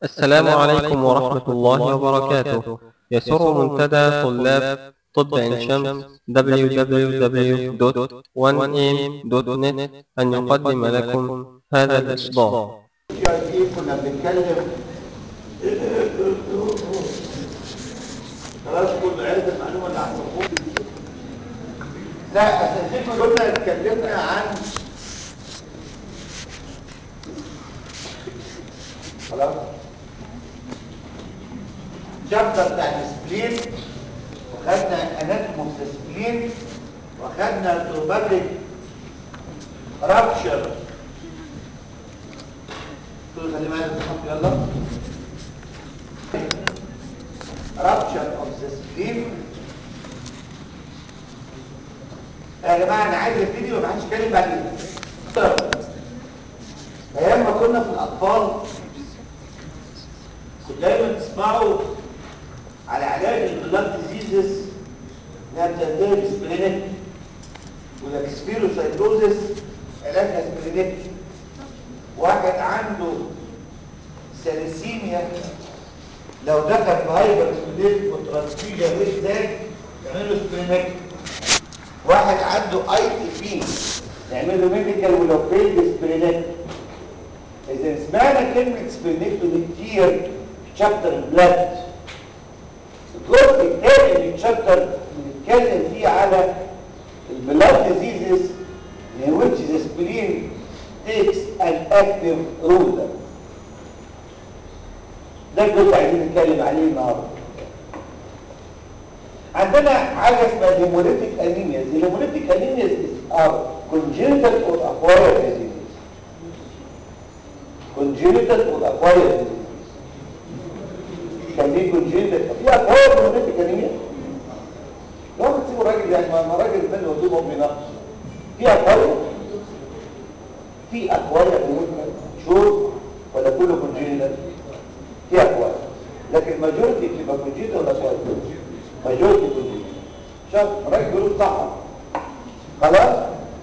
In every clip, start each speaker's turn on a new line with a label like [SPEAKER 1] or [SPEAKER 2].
[SPEAKER 1] السلام عليكم ورحمة الله وبركاته يسر منتدى طلاب طب عين شمس www.1am.net أن يقدم لكم هذا الإصدار
[SPEAKER 2] يعني ايه كنا بنتكلم خلاص كل عرف المعلومه اللي عن الصفوف لا اساسا كنا اتكلمنا عن خلاص شابتر بتاع السبلين وخدنا اناتوم اوف سبلين وخدنا توباتيك رابشر تقول خلي بالك تحط يلا rupture of the spleen يا جماعه انا عايز ابتدي وما حدش يتكلم بعدين ايام ما كنا في الاطفال كنت دايما تسمعوا على علاج البلاد ديزيزز اللي هي بتنتهي بسبلينيك والاكسبيروسايتوزس علاجها سبلينيك واحد عنده ساليسيميا لو دخل في هايبر سبليت وترانسفيجن ريت زاد يعمل له سبلينيك واحد عنده اي تي بي نعمل له ميديكال ولو فيلد سبلينيك اذا سمعنا كلمه سبلينيكتومي كتير في شابتر البلاد الجزء الثاني من الشابتر بنتكلم فيه على البلاد ديزيزز in which the spleen takes an active role ده الجزء عايزين نتكلم عليه النهارده عندنا حاجه اسمها هيموليتيك انيميا الهيموليتيك انيميا ار congenital or acquired disease congenital or acquired disease كان في congenital في acquired هيموليتيك انيميا لو بتسيبوا الراجل يعني ما الراجل ده اللي ودوه امي نقص في acquired في acquired شور ولا كله congenital في اكواد لكن الماجورتي بتبقى كونجيتا ولا اكواد ماجورتي كونجيتا شوف الراجل بيقول صح خلاص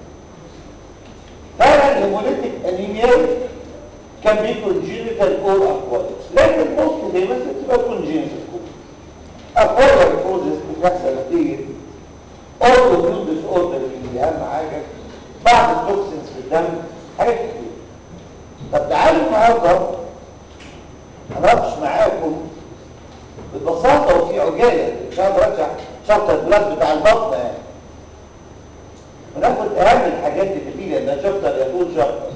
[SPEAKER 2] فعلا الهيموليتيك انيميا كان بي كونجينيتال اور اكواد لكن ممكن دايما تبقى كونجينيتال اكواد بروسيس بتحصل نتيجه اوتو ميون ديس اوردر اللي اهم حاجه بعض التوكسينز في الدم حاجات كتير طب تعالوا النهارده هناقش معاكم ببساطة وفي عجالة مش هقدر ارجع شابتر البلاد بتاع البطن يعني وناخد اهم الحاجات اللي فيه لان شابتر يطول شابتر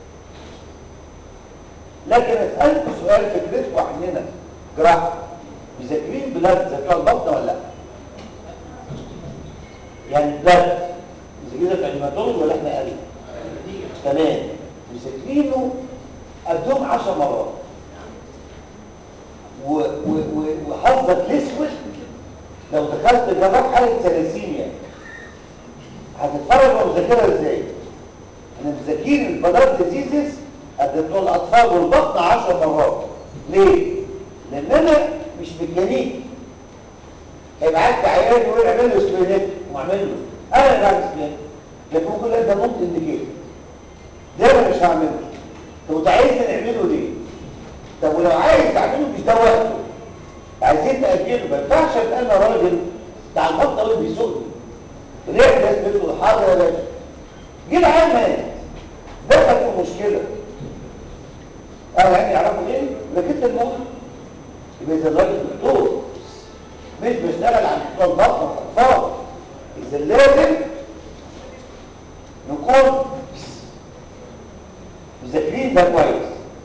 [SPEAKER 2] لكن اسألكم سؤال فكرتكم عننا جراحة مذاكرين بلاد ذكاء البطن ولا لا؟ يعني بلاد مذاكرين في علماتولوج ولا احنا قال تمام مذاكرينه قدهم 10 مرات وحظك الاسود لو دخلت جراح حاله ثلاسيميا هتتفرج ومذاكرها ازاي انا مذاكرين البلاد ديزيزز قدمت الاطفال والبطن 10 مرات ليه لان انا مش ميكانيكي هيبقى عندي عيان يقول اعمل له سبلينيك واعمل له انا اللي بعمل سبلينيك لكن ممكن انت ممكن انديكيت ده انا مش هعمله طب انت عايزني نعمله ليه طب ولو عايز تعمله مش ده وقته عايزين تأجله ما ينفعش ابقى انا راجل بتاع البطه اللي بيسوقني ريح ناس بتقول حاضر يا باشا جيل عام مات دخل في مشكله اهل يعني يعرفوا ايه لكن انت الموت يبقى اذا الراجل دكتور مش بيشتغل عن دكتور بطن اطفال اذا لازم نكون مذاكرين ده كويس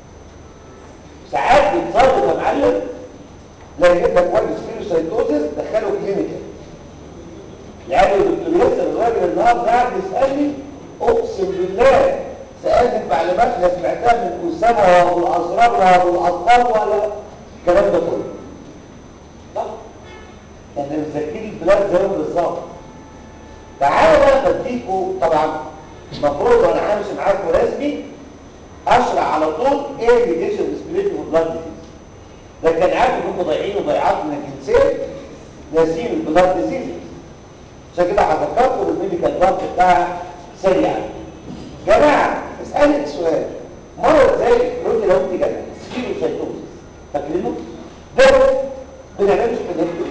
[SPEAKER 2] ساعات بيتصرف يا معلم لا يجيب لك واحد سبيروسايتوزس دخله كلينيكال يعني الدكتور ياسر الراجل النهارده قاعد يسالني اقسم بالله سالت معلومات لا سمعتها من اسامه وابو الاسرار وابو الاطفال ولا الكلام ده كله صح احنا مذاكرين البلاد زيهم بالظبط تعالوا بقى بديكوا طبعا المفروض وانا عامل معاكم رسمي اشرح على طول ايه اللي سبريت وبلاد ديزيز ده كان عارف انكم ضايعين وضيعات من الجنسين ناسين البلاد ديزيز عشان كده هذكركم بالميديكال بارت بتاعها سريعا جماعه اسالك سؤال مرض زي الكلود لو انت جت سكيروسايتوزس فاكرينه ده بنعمله سبينكتومي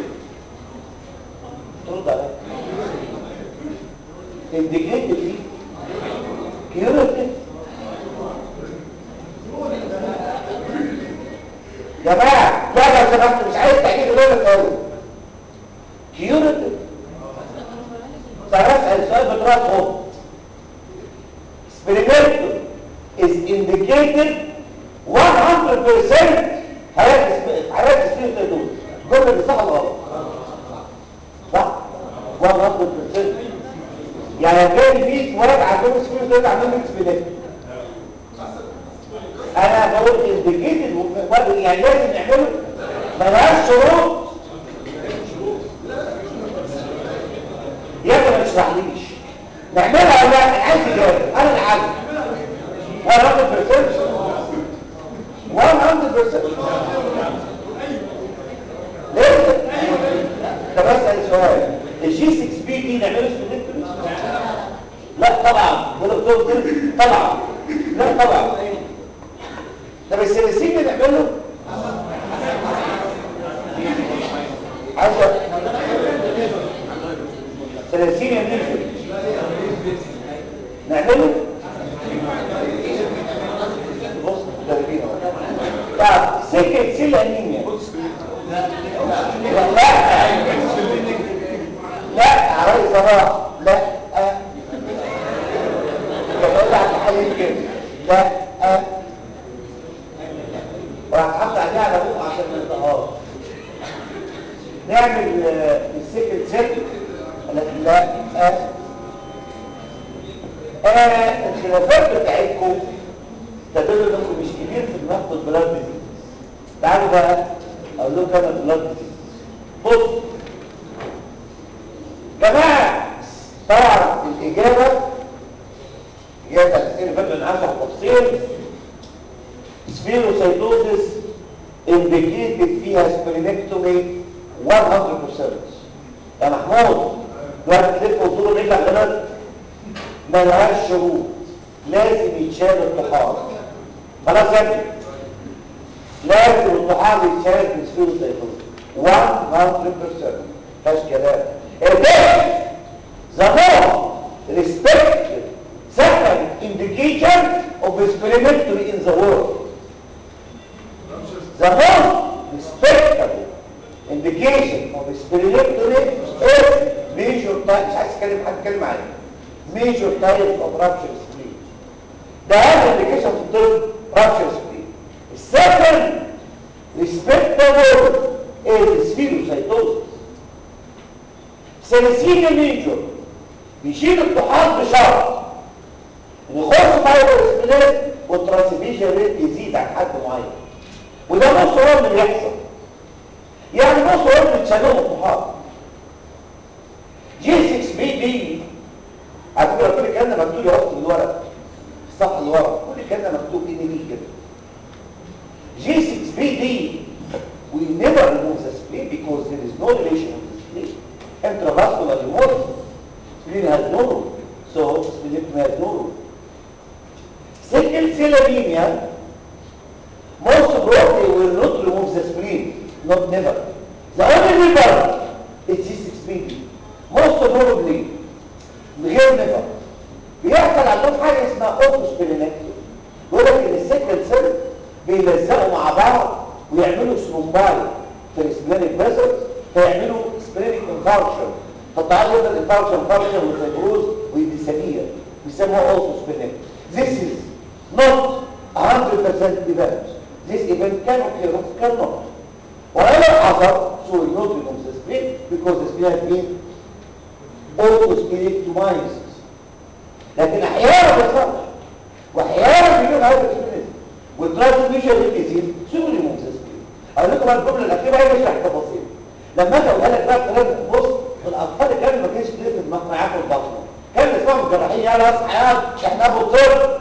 [SPEAKER 2] ترد عليا انديكيتد دي كيورتيف يا جماعه لا لو سمحت مش عايز تعجيز اللي انا بقوله كيورتيف فاسال سؤال بطريقه خط experimental is indicated 100% حالات حالات السيرة دول الجملة دي صح ولا غلط؟ صح 100% يعني لو كان في ولد عندهم سيرة دول عندهم اكسبيرمنت انا بقول indicated يعني لازم نعمله ملهاش شروط يا ابني ما تشرحليش نعملها ولا لا انا عايز اجابه انا اللي عايز 100% 100% ليه طب اسال سؤال الجي 6 بي دي نعمله سبيلكتوري لا طبعا دكتور طبعا لا طبعا طب السلسين نعمله عايزه ثلاثين يمين نعمله بص ثلاثين طب سكة سيل انيميا لا لا لا عايز صلاح لا بقول لك حل كده لا وراح تحط عليها على بوق عشان ما ينطقهاش نعمل السكة سيل لا آه الخلافات بتاعتكم تدل انكم مش كبير في دماغكم البلاد دي تعالوا بقى اقول لكم انا البلاد دي بص جماعه طبعا الاجابه اجابه الاسئله اللي فاتت نعرفها بالتفصيل سبيروسايتوزيس انديكيتد فيها سبرينكتومي 100% يا محمود دلوقتي تلف وتدور رجلك غلط ملهاش شروط لازم يتشال الطحال خلاص يا ابني لازم الطحال يتشال من سفير الزيتون 100% مفيهاش كلام البيت زمان respected second indication of experimentally in the world the most respectable indication of experimentally is major type مش عايز اتكلم حد اتكلم عليه major types of rupture spleen ده هذا indication في الطب rupture spleen السكند respectable is spherocytosis سلسين ميجور بيشيل الطحال بشرط ان يخش فايبر سبليت والترانسميشن ريت يزيد عن حد معين وده نص هو اللي بيحصل يعني نص هو اللي بتشالوه الطحال جي 6 بي دي على فكره كل الكلام ده مكتوب يا اختي بالورق الصفحه اللي ورا كل الكلام ده مكتوب ان بي كده جي 6 بي دي we never remove the spleen because there is no relation with the spleen intravascular removal spleen has no role so splenectomy has no role sickle cell anemia most probably will not remove the spleen not never the only liver is G6PD most probably غير نفر بيحصل عندهم حاجه اسمها اوتوسبلينكتومي بيقول لك ان السكل سيل بيلزقوا مع بعض ويعملوا سلومباي في السبلينيك فيسلز فيعملوا سبلينيك انفاركشن فالتعال يقدر انفاركشن فاركشن والفيبروز ويديسانيا بيسموها اوتوسبلينكتومي This is not 100% event. This event can occur or cannot. Whatever حصل, so we not remove the spleen because the spleen has been autosplenectomized. لكن احيانا ما بيحصلش واحيانا بيجي هذا السبلين والترانسميشن ريت سوري remove the spleen. اقول لكم بقى الجمله الاخيره هي بشرح التفاصيل. لما اجي اقولها لك بقى الكلام بص الاطفال كانوا ما كانش كتير في دماغهم معاكم البطنه. كان اسمهم الجراحين يلا اصحى يلا احنا ابو الطب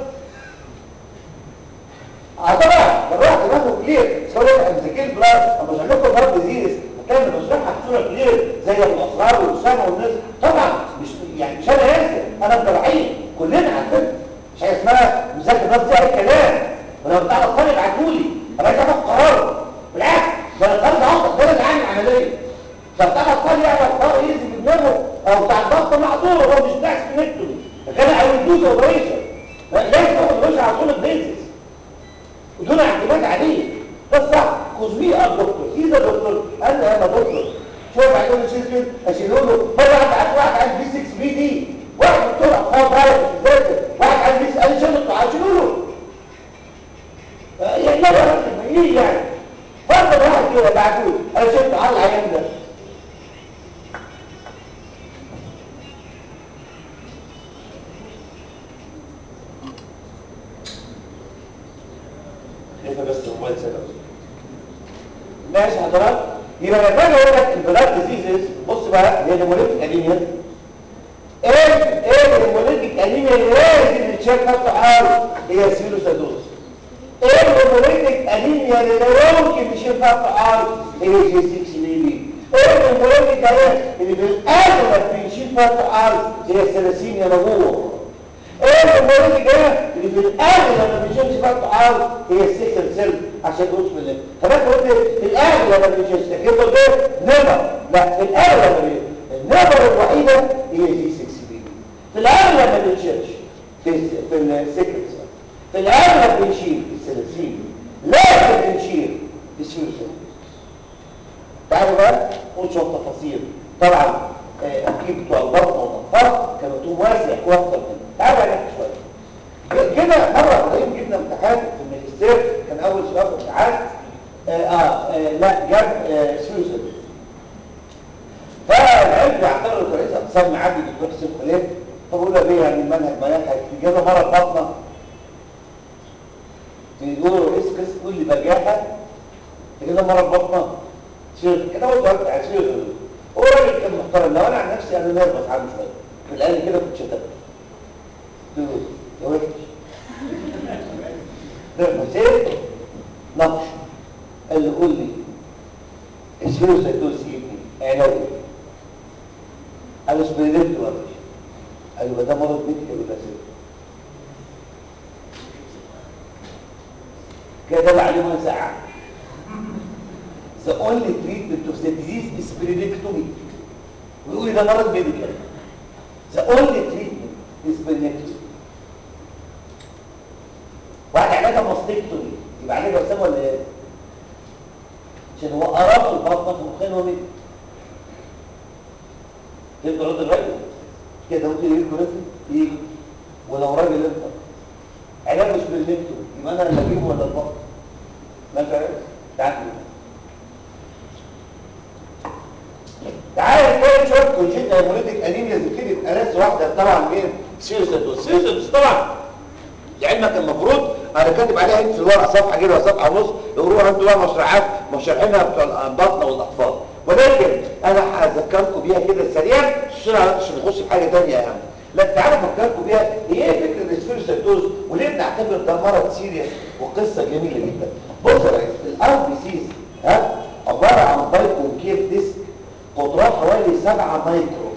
[SPEAKER 2] اه طبعا بالراحه دماغه كلير سوري امسكين بلاس اما مش لكم برضه ديزيز كان بشرحها بصوره كلير زي ابو الاسرار والاسامه والناس طبعا مش يعني مش انا اسف انا جراحين كلنا عارفين مش حاجه اسمها مذاكره نفس دي اي كلام ولو بتاع الاطفال ابعتوا لي انا عايز اخد قرار فبتاع الاطفال يعمل طار يزي بدماغه او بتاع البطه معذور هو مش بتاع سبينكتومي كان هيدوز اوبريشن لازم تاخد اوبريشن على طول البيزنس ودون اعتماد عليه ده صح خذ اب دكتور اذا دكتور قال لي يا دكتور شوف بعدين اشيل كده اشيله له مره واحد عارف واحد عنده بي 6 بي دي واحد دكتور اطفال بقى بيذاكر واحد عنده بي قال شيل له اشيله له يعني لا يا راجل ما يجي يعني فرض واحد كده بعتوه انا شفت على العيان ده كيف بس الموبايل سبب ماشي حضرتك يبقى لما اجي اقول لك البلاد ديزيزز بص بقى هي هيموليتيك انيميا ايه ايه الهيموليتيك انيميا اللي لازم نتشاف نفسه حاله هي سيروسادوز ايه الهيموليتيك انيميا اللي لا يمكن نشوف نفسه حاله هي جي 6 بي ايه الهيموليتيك انيميا اللي في الاغلب بنشوف نفسه حاله هي الثلاثيميا مجموعه ايه الهيموليتيك انيميا اللي في الاغلب ما بنشوفش نفسه حاله هي السيكل سيل عشان تقولش من اللي كمان قلت في الاغلب ما بنشوفش لكن ده نيفر لا في الاغلب النيفر الوحيده هي جي 6 بي في الاغلب ما بنشوفش في في السيكل سيل في الاغلب بنشيل في السلسين لازم بنشيل في السيوسين تعالوا بقى نقول شويه تفاصيل طبعا آه، اكيد بتوع البطن والاطفال كانوا مكتوب واسع واكتر من تعالوا بقى نحكي شويه كده مره ابراهيم جبنا امتحان في الماجستير كان اول سؤال في الامتحان آه, آه, آه لا جاب آه سيوسين فالعلم بيعتبروا رئيس اقسام معادي دكتور حسين خليل فبقول له ليه يعني المنهج ما ينحك تجيبه مره بطنه تقولوا اسكس تقول لي بجاحه تجيبها مره بطنه شير كده هو سؤال بتاع شير هو راجل كان محترم لو انا عن نفسي انا نرفز عنه شويه في الاقل كده كنت شتمت قلت له يا وحش نرفز ايه نقش قال لي قول لي السيروسايتوز ابني علاجه قال له سبريدكت ولا قال له ده مرض ميديكال ولا سير كده عليه ما ساعه the only treatment of the disease is splenectomy ويقول ده مرض ميديكال the only treatment is splenectomy واحد علاجها ماستكتومي يبقى علاجها وسام ولا ايه عشان هو قرب البطن في مخين وميديكال يبقى عود الرجل كده ممكن يجي كوريتي يجي ولو راجل انت علاج مش بالنكتومي يبقى انا اللي اجيبه ولا البطن ما فاهم تعالوا تعالى نتكلم شويه كونجيتا هيموليتيك انيميا زي كده يبقى ناس واحده طبعا مين سيرسدوس سيرسدوس طبعا لعلمك المفروض انا كاتب عليها هنا في الورقه صفحه كده صفحه ونص يقولوا انتوا بقى مشروعات مشارحينها بتوع البطنه والاطفال ولكن انا هذكركم بيها كده سريعا عشان نخش في حاجه ثانيه يعني لا تعالوا افكركم بيها هي ايه فكره السبيرسيتوز وليه بنعتبر ده مرض سيريس وقصه جميله جدا بص يا ريس الار بي سيز ها عباره عن بايكونكيف ديسك قطرها حوالي 7 مايكرو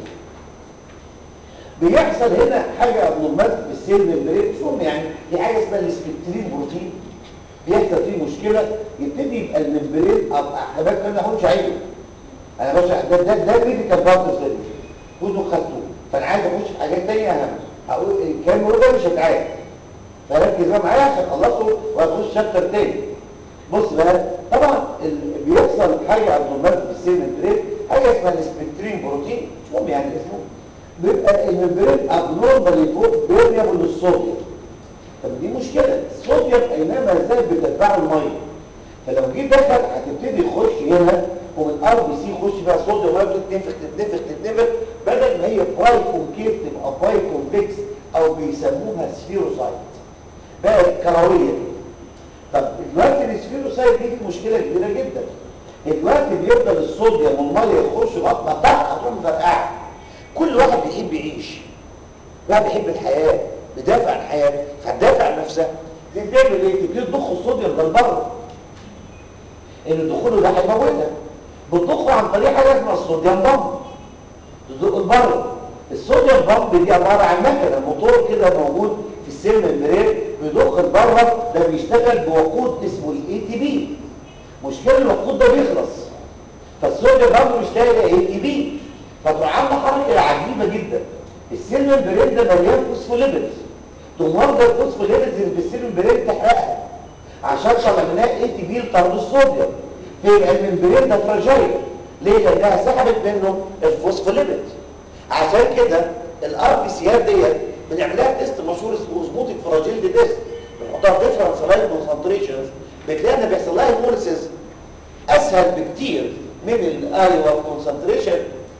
[SPEAKER 2] بيحصل هنا حاجه ابنورمال في السيل ممبرين شو يعني في حاجه اسمها السبكترين بروتين بيحصل فيه مشكله يبتدي يبقى الممبرين ابقى احتمال كان هو مش عايزه انا باشا ده ده ده ميديكال بارت زي كنتوا خدتوه فانا عايز اخش في حاجات ثانيه اهم هقول كان هو ده مش هتعاد فركز بقى معايا عشان اخلصه وهخش شابتر تاني بص بقى طبعا ال- بيحصل حاجه ابنورمال في السيل ممبرين حاجه اسمها السبكترين بروتين مش مهم يعني اسمه بيبقى الممبرين ابنورمالي فوق بيرميبل للصوديوم طب دي مشكله الصوديوم اينما زاد بتتبعه الميه فلو جه دخل هتبتدي يخش هنا ومن ار بي سي يخش بقى صوديوم وهي بتتنفخ تتنفخ تتنفخ بدل ما هي باي كونكيف تبقى باي كونفكس او بيسموها سفيروسايت بقت كرويه طب دلوقتي السفيروسايت دي في مشكله كبيره جدا دلوقتي بيفضل الصوديوم والميه يخش بطنها تحت هتروح مفرقعه كل واحد بيحب يعيش واحد بيحب الحياه بيدافع عن حياته فتدافع عن نفسها تبتدي تعمل ايه؟ تبتدي تضخ الصوديوم ده لبره ان دخوله ده هيموتها بتضخه عن طريق حاجه اسمها الصوديوم بامب تزق لبره الصوديوم بامب دي عباره عن مكنه موتور كده موجود في السيل ممبرين بيضخ لبره ده بيشتغل بوقود اسمه الاي تي بي مشكله الوقود ده بيخلص الصوديوم برضه مش لاقي ايه يبيد فتروح عامله حركه عجيبه جدا السيل ممبرين ده مليان فوسفوليبيدز تقوم واخده الفوسفوليبيدز اللي في السيل ممبرين تحرقها عشان طلع منها اي تي بي لطرد الصوديوم فيبقى الممبرين ده فراجايل ليه لانها سحبت منه الفوسفوليبيد عشان كده الار بي سي ديت بنعملها تيست مشهور اسمه اوزموتيك فراجيل تيست بنحطها ديفرنس لاين كونسنتريشنز بتلاقي ان بيحصل لها هيموليسيس اسهل بكتير من الايوه كونسنتريشن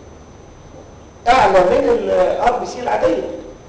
[SPEAKER 2] اعلى من الار بي سي العاديه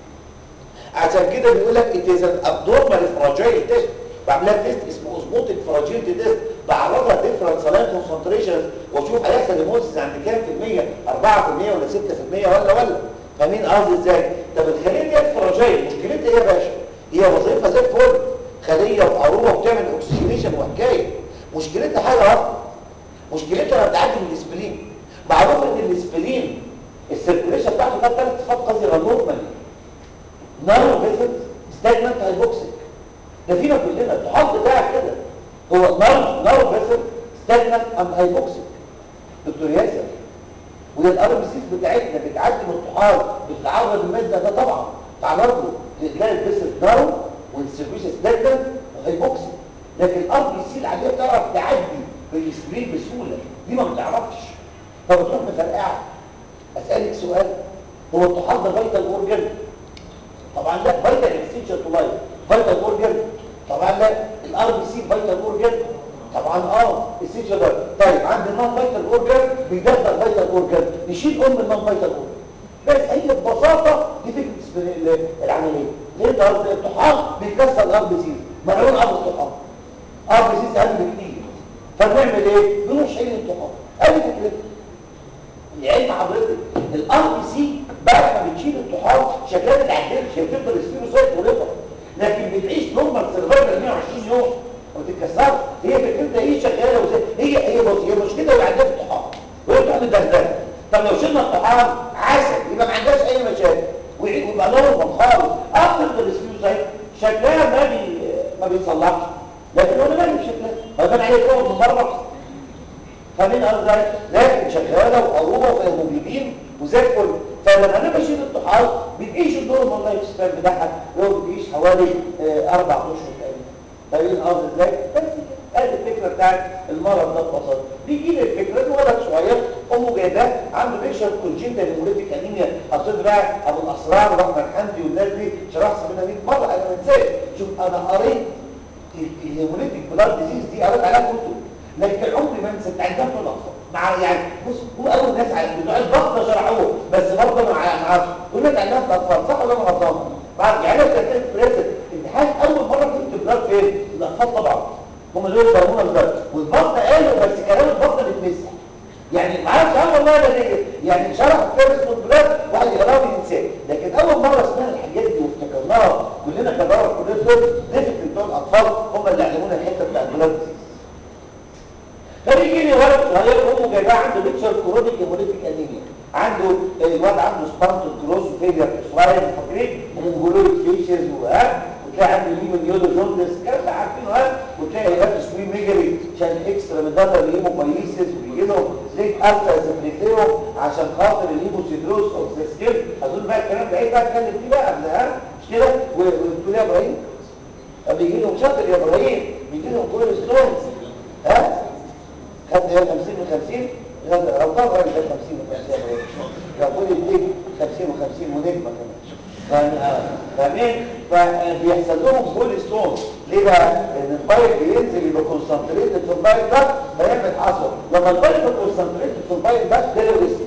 [SPEAKER 2] عشان كده بيقول لك it is an abnormal fragile test بعملها تيست اسمه اوزموتيك فراجيلتي تيست بعرضها ديفرنس لاين كونسنتريشنز واشوف هيحصل هيموليسيس عند كام في المية 4% ولا 6% ولا ولا فاهمين قصدي ازاي طب الخليه دي فراجيل مشكلتها ايه يا باشا هي وظيفه زي الفل خليه وعروبه وبتعمل اوكسجينيشن وحكايه مشكلتها حاجه واحده مشكلتها لما بتعدي من الاسبلين معروف ان الاسبلين السيركوليشن بتاعته ده ثلاث صفات قذره نورمالي نارو فيزل ستاجنانت هايبوكسيك ده فينا كلنا الطحال بتاعك كده هو نارو نارو فيزل ستاجنانت اند هايبوكسيك دكتور ياسر وده الار بي سيز بتاعتنا بتعدي من الطحال بتتعرض للماده ده طبعا تعرض له تلاقي الفيزل نارو والسيركوليشن ستاجنانت وهايبوكسيك لكن الار بي سي العاديه بتعرف تعدي بالسبرين بسهوله دي ما بتعرفش فبتروح مفرقعه اسالك سؤال هو الطحال ده فيتال اورجن طبعا لا فيتال اكستنشن تو لايف فيتال اورجن طبعا لا الار بي سي فيتال اورجن طبعا اه اكستنشن طيب عند النون فيتال اورجن بيدخل فيتال اورجن نشيل ام النون فيتال اورجن بس هي ببساطه دي فكره العمليه ليه الطحال بيكسر الار بي سي ملعون ابو الطحال ار بي سي اقل بكتير فبنعمل ايه بنروح شايل الطحال ادي فكرتها لعلم حضرتك الار بي سي بعد ما بتشيل الطحال شكلها اتعدلت هي بتفضل سبيروسايت وليفر لكن بتعيش نورمال سرفايفل 120 يوم ما بتتكسرش هي فكرتها ايه شغاله وزي هي هي بص هي مش كده وعندها الطحال وهي بتروح مدغدغه طب لو شلنا الطحال عسل يبقى ما عندهاش اي مشاكل ويبقى نورمال خالص افضل السبيروسايت شكلها ما بي ما بيتصلحش لكن وانا مالي بشكلها ما كان عليه كده من مره فمن ازاي لكن شغاله وقروبه وهيموجلوبين وزي الفل فلما انا بشيل الطحال بتعيش النورمال لايف ستايل بتاعها لو بتعيش حوالي آه اربع اشهر تقريبا فاهمين الارض ازاي بس ادي الفكره بتاعت المرض ده ببساطه بيجي لي الفكره ان ولد صغير امه جايباه عنده بيشر كونجنتال هيموليتيك انيميا حطيت بقى ابو الاسرار واحمد حمدي والناس دي شرحت منها 100 مره انا ما انساش شوف انا قريت الهيموليتيك بلاد ديزيز دي قريت عليها كتب لكن عمري ما انسى عندها في الاطفال مع يعني بص هو اول ناس على بتوع البطنه شرحوه بس برضه مع مع كل الناس عندها في الاطفال صح ولا انا غلطان بعد يعني انا كنت بريزنت امتحان اول مره كنت بلاد فين الاطفال طبعا هم دول يسمونا البلاد والبطنه قالوا بس كلام البطنه بيتمسح يعني ما اعرفش انا والله ده ليه يعني شرح كتاب اسمه البلاد واحد يقراه وينساه لكن اول مره سمعنا الحاجات دي وافتكرناها كلنا كبار كلنا دول نفت بتوع الاطفال هم اللي علمونا الحته بتاع البلاد دي فبيجي لي ولد صغير امه جايباه عنده بيكشر كرونيك هيموليتيك انيميا عنده الواد عنده سبانت كروس فيلير سلايد فاكرين ومونجولويد فيشز وها وتلاقي عنده ليمون يودو جوندس الكلام ده عارفينه ها وتلاقي هيبات سوي ميجري عشان اكسترا من داتا ليموبايسيس وبيجي له ليك الفا زفريتيرو عشان خاطر الليموسيدروس اوف ذا سكيل اظن بقى الكلام ده ايه بقى اتكلم فيه بقى قبل ها مش كده وتقول يا ابراهيم بيجي لهم شاطر يا ابراهيم بيجي لهم كل ستونز ها خدنا يوم 50 و50 غلطان غير 50 و50 يقول يديك 50 و50 ونجمة كمان فاهمين فبيحصل لهم كل ستون ليه بقى؟ لان البايب بينزل يبقى كونسنتريتد في البايب ده فيعمل حصوه لما البايب يبقى كونسنتريتد في البايب ده ده له اسم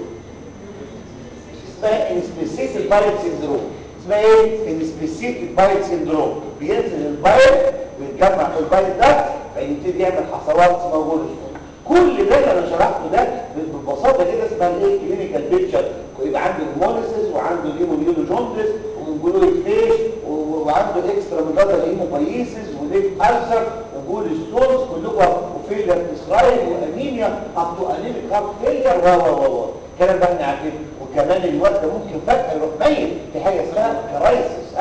[SPEAKER 2] اسمها انسبيسيتد بايب سيندروم اسمها ايه؟ انسبيسيتد بايب سيندروم بينزل البايب ويتجمع في البايب ده فيبتدي يعمل حصوات اسمها جول ستون كل ده اللي انا شرحته ده ببساطه كده اسمها الايه كلينيكال بيكتشر يبقى عنده هيموليسيس وعنده ليمونيولو جوندس ومونجولويد فيش وعنده اكسترا ميداتا هيموبايسيس وليك ألسر وجول ستونز كلكم وفيلر تسرايل وانيميا اب تو انيميك هارت فيلير و و و الكلام ده احنا عارفينه وكمان الوقت ده ممكن فجاه يروح ميت في حاجه اسمها كرايسيس ها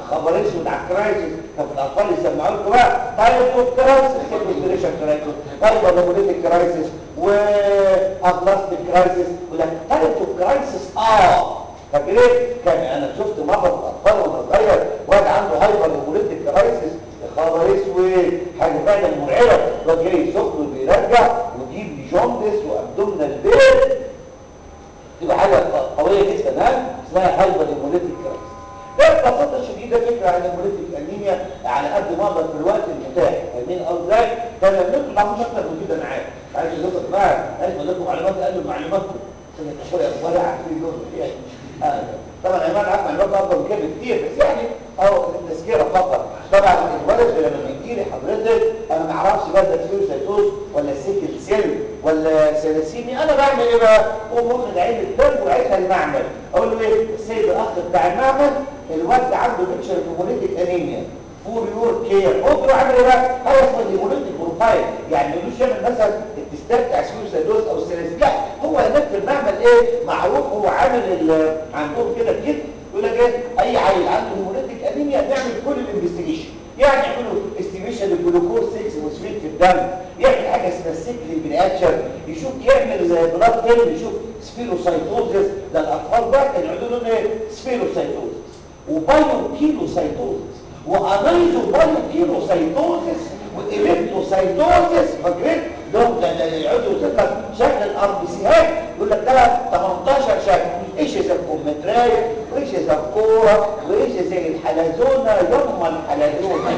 [SPEAKER 2] خبر اسود على الكرايسيس طب الاطفال يسمعوا لكم بقى تايب اوف كرايسيس سيكوستريشن كرايسيس تايب هيموليتيك كرايسيس وابلاستيك كرايسيس ولا تايب اوف كرايسيس اه فاكرين كان انا شفت مره اطفال وانا صغير واحد عنده هايبر هيموليتيك كرايسيس خبر اسود حاجه فعلا مرعبه الواد جاي سخن وبيرجع ويجيب لي جوندس وابدومينال بين تبقى حاجه قويه جدا ها اسمها هايبر هيموليتيك كرايسيس ده ببساطه شديده فكره عن هيموليتيك انيميا على قد ما اقدر في الوقت المتاح فاهمين قصدي ده انا ما تعرفوش اكتر من كده معايا عايز اقول لكم بقى عايز اقول لكم معلومات اقل من معلوماتكم عشان تشوفوا اخبار عارفين دول يعني آه. طبعا انا عارف معلومات اكبر من كده بكتير بس يعني او التذكيره فقط طبعا الولد لما بيجي لي حضرتك انا ما اعرفش بقى ده سيروسايتوز ولا سيكل سيل ولا سلاسيمي انا بعمل ايه بقى اقوم واخد عين الدم وعينها المعمل اقول له ايه السيد الاخ بتاع المعمل الواد عنده بيكشر هيموليتيك انيميا فور يور كير ممكن اعمل ايه بقى حاجه اسمها هيموليتيك بروفايل يعني ما يقولوش يعمل مثلا التستات بتاع سيروسايتوز او السلاسيمي لا هو هناك في المعمل ايه معروف هو عامل عندهم كده كده يقول لك ايه اي عيل عنده هيموليتيك انيميا نعمل كل الانفستيجيشن يعني يعملوا استيميشن الجلوكوز 6 وسفيت في الدم يعمل حاجه اسمها سيكلين رياكشن يشوف يعمل بلاد فيلم يشوف سفيروسايتوزس ده الاطفال بقى كانوا يقولوا لهم ايه سفيروسايتوزس وبايو كيلوسايتوزس وانايزو بايو كيلوسايتوزس والالكتروسايتوزس فاكرين دول ده يقعدوا يوصف شكل الار بي سيات يقول لك ده 18 شكل ايش زي الكمثريه وايش زي الكوره وايش زي الحلزونه يما الحلزونه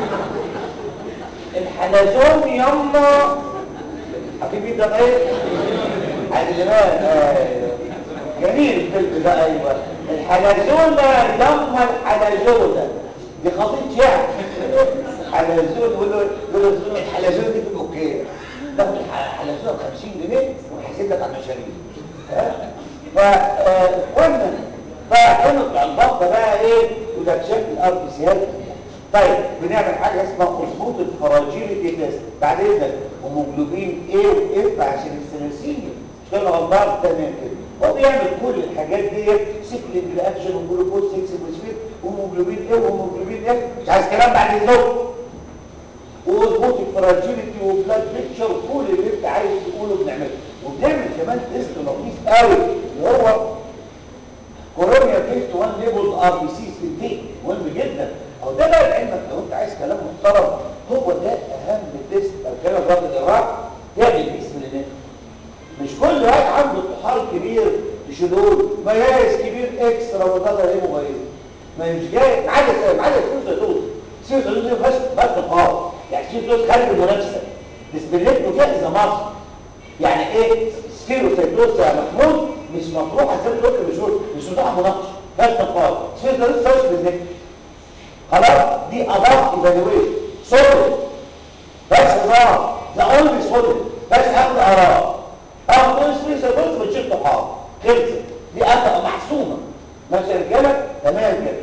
[SPEAKER 2] الحلزون يما حبيبي ده ايه عدلان ايوه جميل الفيلم ده ايوه الحلزونه يما الحلزونه دي خطيط شعر حلزون يقول له يقول له الحلزون دي في الاوكي تاخد الحلزونه ب 50 جنيه وحاسب لك على المشاريع فاخوانا فكانوا بتوع البطه بقى ايه يقول لك شكل الار بي سيات طيب بنعمل حاجه اسمها اظبوط الفراجيليتي تيست بعد اذنك هيموجلوبين ايه واف عشان الثلاثيميا مش كده غلطان تمام كده هو بيعمل كل الحاجات دي سيكلين رياكشن وجلوكوز 6 فوسفيت وهيموجلوبين ايه وهيموجلوبين اف مش عايز كلام بعد اذنك واظبط الفراجيليتي وبلاد بيكتشر وكل اللي انت عايز تقوله بنعمله وبنعمل كمان تيست لطيف قوي اللي هو كورونيا تيست 1 ليبل ار بي سي في الدي مهم جدا هو ده بقى لعلمك لو انت عايز كلام محترم هو ده اهم تيست او كلام ضغط العراق تعمل باسم الله مش كل واحد عنده طحال كبير يشيلوه مياس كبير اكسترا وده ايه مغير ما مش جاي ما عدا ما عدا الفلوس ده سيرة الدوز دي بس بس خالص يعني سيرة الدوز خارج المنافسة ديسبليت وجائزة مصر يعني ايه سيروسايتوز يا محمود مش مطروحة زي ما قلت مش مش مطروحة مناقشة بس خالص سيرة الدوز سوش بالنسبة خلاص دي أضاف ايفالويشن صدر بس هزار ذا اونلي صدر بس اخد اراء اخد كل سيروسايتوز بتشيل طحال خلصت دي أبقى محسومة ماشي يا رجالة تمام كده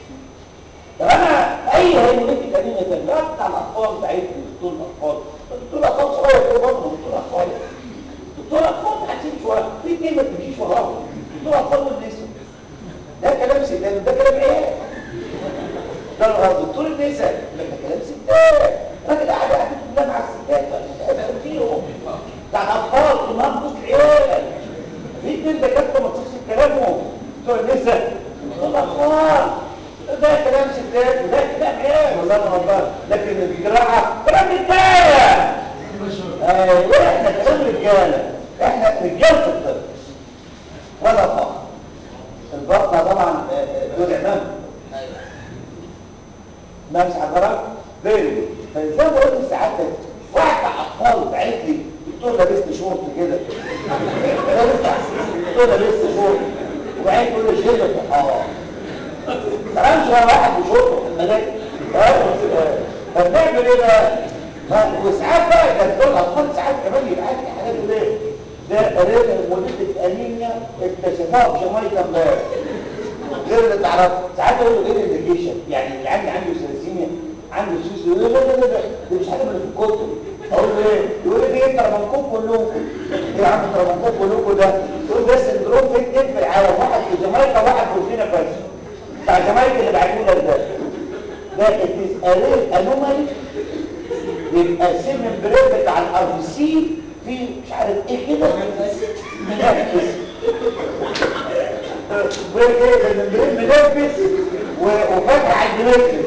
[SPEAKER 2] طب انا اي هيموليتيك انيميا كان لا بتاع الاطفال بتاعتي دكتور الاطفال دكتور الاطفال صغير ايه برضه دكتور اطفال دكتور اطفال حاسين شويه في اتنين ما تمشيش وراهم دكتور اطفال والنساء ده كلام ستات ده كلام عيال ده دكتور النساء ده كلام ستات راجل قاعد قاعد كلها مع الستات فيهم بتاع الاطفال كلها بص عيال في اتنين دكاتره ما تصحش كلامهم دكتور النساء دكتور الاطفال ده كلام ستات وده كلام عيال والله انا والله لكن الجراحه كلام رجاله ايوه احنا كلام رجاله احنا رجاله الطب ولا فقط البطنه طبعا دول امام نفس حضرتك فيري فزي ما قلت ساعتك واحد اطفال بعت لي دكتور لابس شورت كده دكتور لابس شورت وبعدين يقول لي شيل اه كلام شويه واحد بشوطه الملاك فبنعمل ايه بقى وساعات بقى ده دول اطفال ساعات كمان يبقى عندي حاجات ايه ده قريب مولده انيميا اكتشفوها في جامايكا امبارح غير اللي تعرف ساعات يقول له غير الانديكيشن يعني اللي عندي عنده سيرسيميا عنده سوس يقول لا لا لا ده دي مش حاجه من في الكتب اقول له ايه يقول لي ايه ترمنكوب كلكم ايه يا عم ترمنكوب كلكم ده يقول ده سندروم في اتنين في العالم واحد في جامايكا واحد في بوركينا فاسو بتاع جمايك اللي بعتوه لك ده بيبقى رير انومالي بيبقى سن البريد بتاع الار بي سي في مش عارف ايه كده منفس بريد ايه البريد منفس و- وفاتح على البريد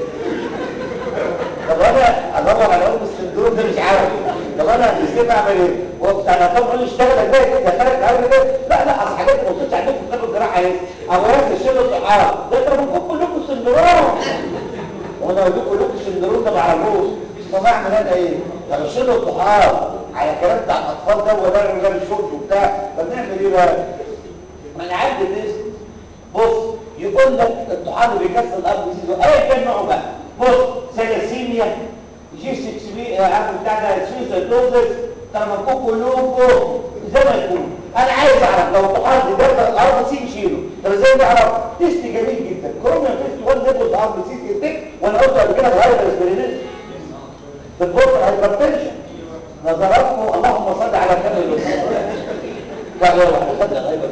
[SPEAKER 2] طب انا ادور على ام السندروم ده مش عارف طب انا نسيت اعمل ايه وبتاع الاطفال يقول لي اشتغل ازاي كده دخلت عامل ايه لا لا اصل حاجات ما وصلتش عندكم في كتاب الجراحه ايه او ناس الشيل الطحال ده انت ممكن كلكم سندروم وانا اقول لكم كلكم سندروم ده ما اعرفوش طب اعمل انا ايه طب الشيل الطحال على كلام بتاع الاطفال ده ولا الرجال الشرب وبتاع طب نعمل ايه بقى ما انا عندي الاسم بص يقول لك الطحال اللي بيكسر الارض دي اي كان نوعه بقى بص سيلاسيميا جي 6 بي عارف بتاع ده سويسايتوزس ترمكوك كلهم فوق زي ما يكون انا عايز اعرف لو الطحال دي دخل الارض سي نشيله طب ازاي نعرف تيست جميل جدا كورونا تيست 1 ليفل الارض سي تيك وانا قلت قبل كده غير الاسبرينين في البورت هايبرتنشن نظراتكم اللهم صل على النبي لا لا لا خدنا غيبة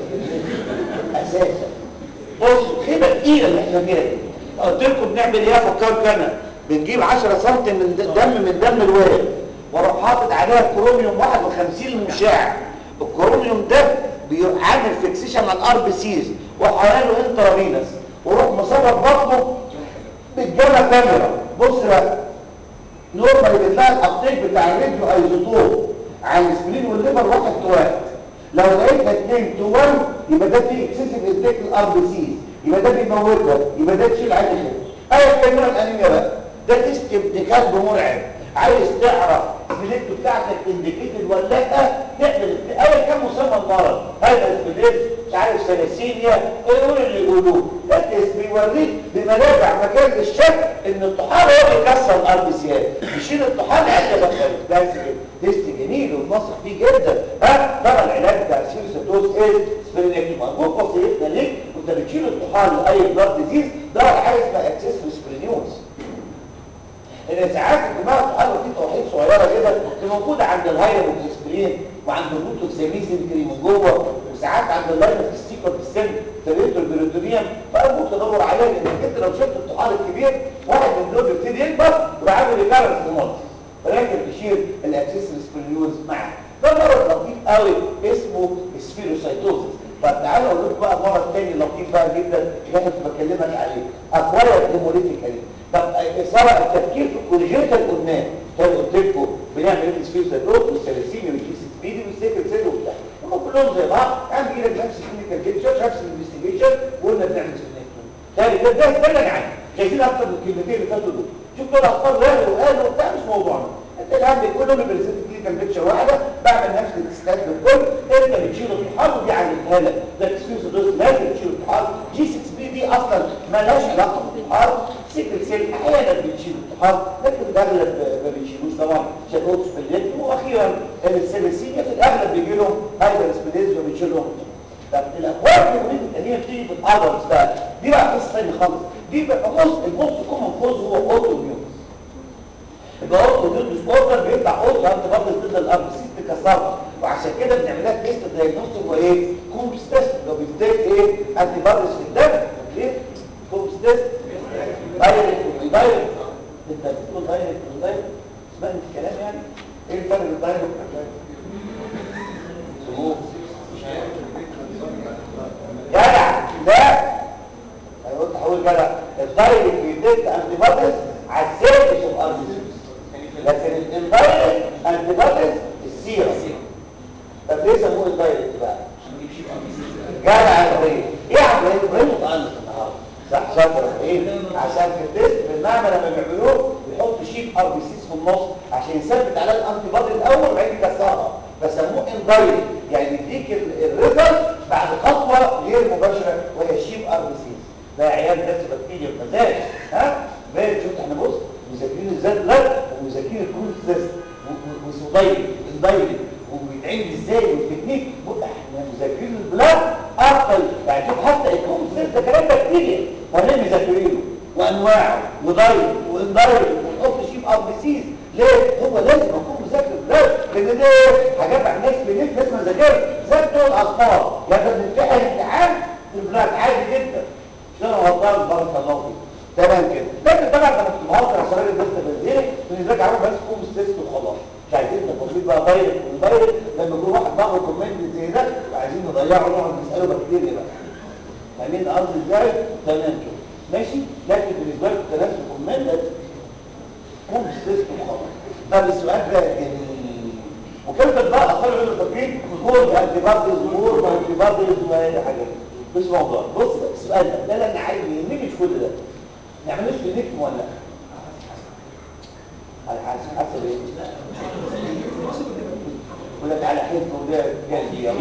[SPEAKER 2] اساسا بص خيبه تقيله اللي احنا فيها دي قلت لكم بنعمل ايه افكرك انا بنجيب 10 سم من د- دم من دم الوالد واروح حاطط عليها كروميوم 51 مشع الكروميوم ده بيعمل فيكسيشن على الار بي سيز وحوالي له انترافينس واروح مصور بطنه بالجامعه كاميرا بص بقى نورمال بتلاقي الابتيك بتاع الراديو ايزوتوب على السبرين والليفر واحد تو واحد لو لقيتها 2 تو 1 يبقى ده فيه اكسسيف انتيك للار بي سيز يبقى ده بيموتها يبقى ده تشيل عادي كده ايا كان نوع الانيميا بقى ده تيست ابتكار مرعب عايز تعرف الفليكتو بتاعتك انديكيتد ولا لا تعمل ايا كان مسمى المرض هذا الفليكت مش عارف ثلاسيميا يقول اللي يقولوه ده تيست بيوريك بمنابع مكان الشك ان الطحال هو اللي كسر الار بي سيات يشيل الطحال حتى يدخله ده تيست جميل وبنصح فيه جدا ها طبعا العلاج بتاع السيروسيتوز ايه سبرينيكتوم ارجوك وصيتنا ليك وانت بتشيل الطحال لاي بلاد ديزيز ده حاجه اسمها اكسس سبرينيوز ان ساعات الدماغ الطحال في توحيد صغيره كده اللي موجوده عند الهاير والاسبرين وعند الروتوكساميسين كريم من جوه وساعات عند اللاينس ستيكر في السن في الريتو البريتونيوم فارجوك تدور عليها لانك انت لو شلت الطحال الكبير واحد من دول بيبتدي يكبر ويعمل ريكارنس ديمونز ولكن تشيل الاكسس سبرينيوز معاه ده مرض لطيف قوي اسمه سفيروسايتوزس طب تعالى اقول لكم بقى مرض تاني لطيف بقى جدا اللي انا كنت بكلمك عليه اكواير هيموليتيكالي طب اثاره التفكير في الكونجنتال قلناه كان قلت لكم بنعمل ايه سفيروسايتوز والسيليسيميا والجي سي بي دي والسيكل سيل وبتاع هم كلهم زي بعض يعني بيجي لك نفس الكلينيكال بيكتشر نفس الانفستيجيشن وقلنا بنعمل سفيروسايتوز تاني ده ده استنى يعني عايزين اكتر من الكلمتين اللي فاتوا دول شوف دول اطفال قالوا وقالوا وبتاع مش موضوعنا انت الان كلهم بيرسلوا كلينيكال بيكتشر واحده بعمل نفس الاكستات للكل انت بتشيل الطحال ودي عملتها لك ده تسفيز دوز لازم تشيل الطحال جي 6 بي دي اصلا مالهاش علاقه بالطحال سيكل سيل احيانا بتشيل الطحال لكن في الاغلب ما بيشيلوش طبعا شافوتش بالليل واخيرا السيليسيميا في الاغلب بيجي لهم هايبر سبليز وبيشيل لهم طب الاخبار الجمهوريه الثانيه بتيجي في الادلتس بقى دي بقى قصه ثانيه خالص دي بقى بص البص كومن كوز هو اوتو ميون يبقى اوتو ميون ديس اوردر بيطلع اوتو انت برضه ضد الارض سيست تكسرها وعشان كده بنعمل لها تيست دايجنوستيك وايه كومبس تيست لو بيديك ايه انتي باديز في الدم ليه كومبس تيست دايركت ودايركت انت بتقول دايركت ودايركت اسمعني الكلام يعني ايه الفرق بين الدايركت والدايركت سموه جدع ده انا قلت هقول جدع الدايركت بيديك انتي باديز على السيرفس اوف اربيسيس لكن الاندايركت انتي باديز السيرم طب ليه سموه الدايركت بقى جدع يا ابراهيم ايه يا ابراهيم ابراهيم متألق النهارده صح شاطر ايه عشان في التيست في المعمل لما بيعملوه بيحطوا شيت ار بي سيس في النص عشان يثبت عليها الانتي بادي الاول وبعدين يكسرها فسموه اندايركت يعني يديك الريزلت بعد خطوه غير مباشره وهي شيب ار بي سيس ده عيال نفس بكتيريا بمزاج ها باين شفت احنا بص مذاكرين ازاي لا ومذاكرين الكروس تيست واسمه دايركت اندايركت وبيتعمل ازاي والتكنيك احنا مذاكرين البلاد اكتر يعني شوف حتى الكروس تيست ده كلام بكتيريا وليه مذاكرينه وانواعه ودايركت واندايركت ونحط شيب ار بي سيس ليه؟ هو لازم اكون مذاكر البلاد لان ده حاجات عن ناس بنت لازم اذاكرها زي بتوع الاطفال يعني بنمتحن امتحان في البلاد عادي جدا مش انا غلطان بارك الله فيك تمام كده لكن طبعا انا كنت مهزر عشان راجل لسه بنزلك بالنسبه لك عارف بس كوم ستيست وخلاص مش عايزين تفاصيل بقى دايركت ودايركت لما يكون واحد ضغط كومنت زي ده عايزين نضيعه ونقعد نساله بكتيريا بقى فاهمين قصدي ازاي تمام كده ماشي لكن بالنسبه لك التناسل كومنت كوم ستيست وخلاص طب السؤال ده جميل وكلمه بقى اصلا يقول فاكرين كور انتي باديز وور انتي باديز وحاجات مش موضوع بص بقى السؤال ده ده اللي انا عايز يهمني مش كل ده نعملوش في نجم ولا على حسب حسب ايه ولا على حسب وده جلدي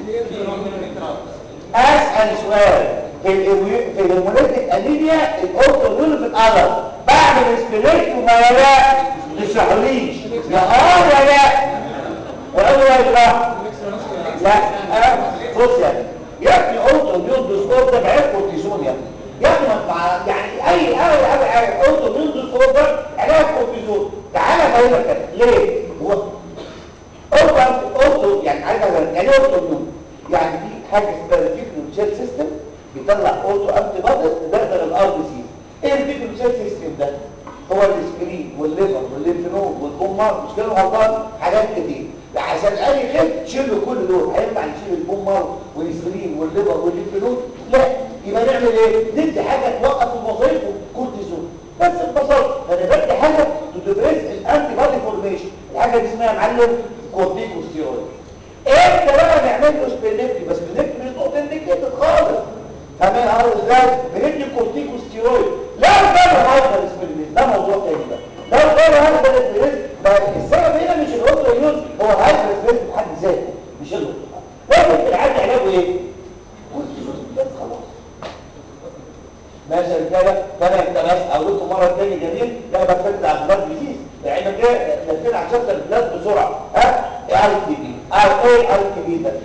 [SPEAKER 2] اسال سؤال في الإيميو- في الهيموليتيك انيميا الاورتو في القلم بعمل اسبريت وما لا تشرحوليش يا اه يا لا وقالوا يا جماعه لا أه؟ بص يا ابني يا ابني اوتو ميون ديسوردر عيب كورتيزون يا ابني يا ابني ما مع يعني اي اي اي اي اوتو ميون ديسوردر علاج كورتيزون تعالى افهمك كده ليه هو اوتو اوتو يعني عايز أقول يعني ايه اوتو ميون يعني في حاجه اسمها الفيكنوتشيل سيستم بيطلع اوتو انتي بوديز تدخل الار بي سي ايه الفيكنوتشيل سيستم ده هو الاسكرين والليفر والليمفنود والبومار مش كده غلطان حاجات كتير عشان اي خف تشيل كل دول هينفع نشيل البومار والاسكرين والليفر والليمفنود لا يبقى نعمل ايه ندي حاجه توقف الوظائف والكورتيزون بس ببساطه انا بدي حاجه تدرس الانتي بادي فورميشن الحاجه دي اسمها يا معلم كورتيكوستيرويد امتى بقى نعمل له سبينكتي بس سبينكتي مش نقطه انديكيتد خالص فاهمين عارف ازاي بندي كورتيكوستيرويد لو كان هايبر سبينكتي ده موضوع تاني بقى لو كان هايبر سبينكتي السبب هنا مش الاوتو يوز هو الهايبر سبينكتي بحد ذاته مش الاوتو لكن في العادة علاجه ايه كورتيزون بس خلاص ماشي يا رجاله فانا انت بس اقول لكم مره تاني جميل لا بفكر على البلاد ديزيز لان كده لفينا على شابتر البلاد بسرعه ها ار تي بي ار ايه ار تي بي ده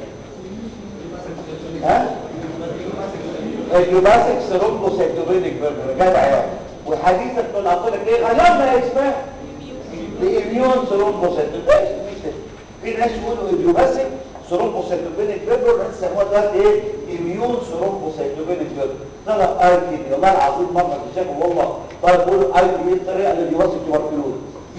[SPEAKER 2] ها الجوباسيك سيرومبوسيتوبينيك بيرجر جدع يا وحديثك طلعت لك ايه غيرنا اسمها الاميون سيرومبوسيتوبينيك في ناس يقولوا الجوباسيك سيرومبوسيتوبينيك بيرجر ناس يسموها دلوقتي ايه اميون سيرومبوسيتوبينيك بيرجر طلع اي تي بي والله العظيم مره اكتشفوا والله طيب بيقولوا اي تي بي الطريقه اللي بيوصل تبركلوز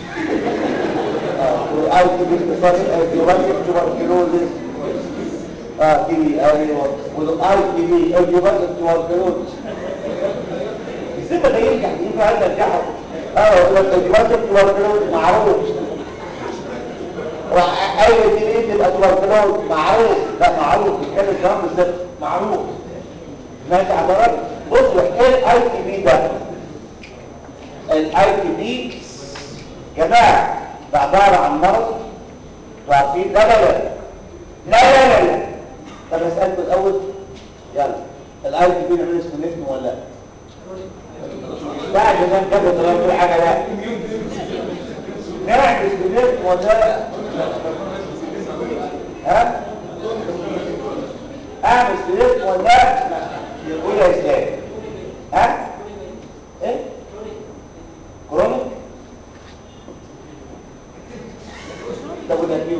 [SPEAKER 2] اه اي تي بي اختصار بيوصل تبركلوز اه تي بي ايوه والاي تي بي الجوباسيك تبركلوز السبب ده ينجح ينفع هذا الجحد اه الجوباسيك تبركلوز معروف اي تي بي تبقى تبركلوز معروف لا معروف بيتكلم كلام بالظبط معروف ماشي حضرتك بصوا ايه الاي تي بي ده الاي تي بي جماعه ده عباره عن مرض وعارفين لا لا لا لا لا لا لا طب اسالكم الاول يلا الاي تي بي نعمل اسمه نفهم ولا لا بعد ما نكمل طلعت كل حاجه لا نعمل سبليت ولا لا ها اعمل سبليت ولا لا يقول يا اسلام ها ايه كورونا طب وده كيو